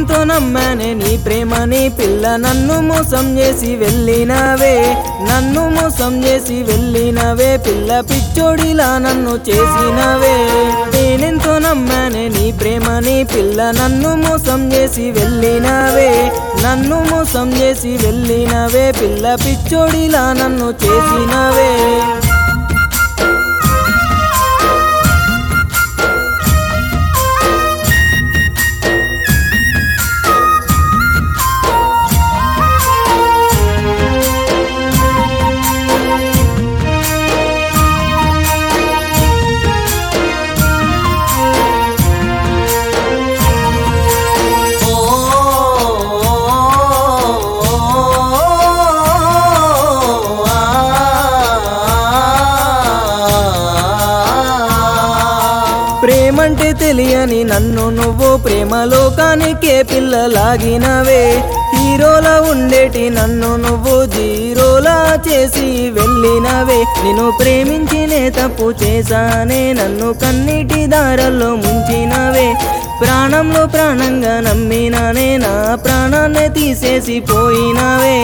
నేనెంతో నమ్మానే నీ ప్రేమని పిల్ల నన్ను మోసం చేసి వెళ్ళినవే నన్ను మోసం చేసి వెళ్ళినవే పిల్ల పిచ్చోడిలా నన్ను చేసినవే నేనెంతో నమ్మానే నీ ప్రేమని పిల్ల నన్ను మోసం చేసి వెళ్ళినవే నన్ను మోసం చేసి వెళ్ళినవే పిల్ల పిచ్చోడిలా నన్ను చేసినవే ప్రేమంటే తెలియని నన్ను నువ్వు ప్రేమలోకానికే పిల్లలాగినవే హీరోలా ఉండేటి నన్ను నువ్వు జీరోలా చేసి వెళ్ళినవే నిన్ను ప్రేమించినే తప్పు చేశానే నన్ను కన్నీటి దారల్లో ముంచినవే ప్రాణంలో ప్రాణంగా నమ్మినానే నా ప్రాణాన్ని తీసేసి పోయినవే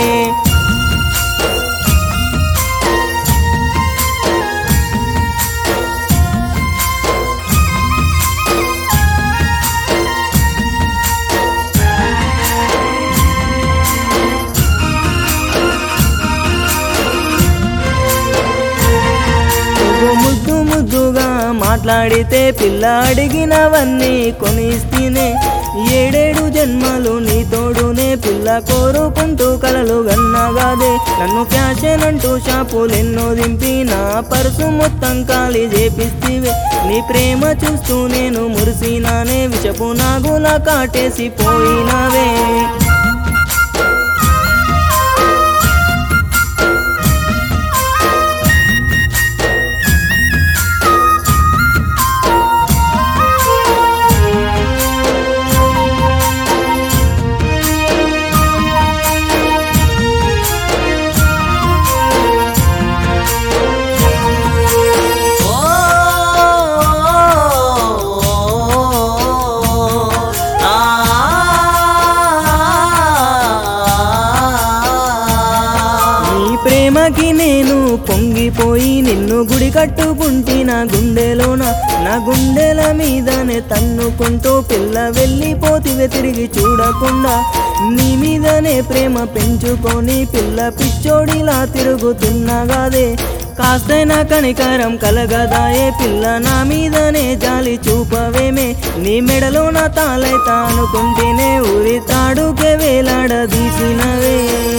నువ్వు ముద్దు ముద్దుగా మాట్లాడితే పిల్ల అడిగినవన్నీ కొనిస్తేనే ఏడేడు జన్మలు నీ తోడునే పిల్ల కోరుకుంటూ కలలు గన్నగాదే నన్ను ఫ్యాషన్ అంటూ షాపులెన్నో దింపి నా పర్సు మొత్తం ఖాళీ చేపిస్తివే నీ ప్రేమ చూస్తూ నేను మురిసినానే విషపు నాగులా కాటేసి పోయినవే నీ ప్రేమకి నేను పొంగిపోయి నిన్ను గుడి కట్టుకుంటే నా గుండెలోన నా గుండెల మీదనే తన్నుకుంటూ పిల్ల వెళ్ళిపోతివే తిరిగి చూడకుండా నీ మీదనే ప్రేమ పెంచుకొని పిల్ల పిచ్చోడిలా తిరుగుతున్నగాదే కాస్తైనా కనికరం కలగదాయే పిల్ల నా మీదనే జాలి చూపవేమే నీ మెడలో నా తాళైతా అనుకుంటేనే ఊరి తాడుకే వేలాడదీసినవే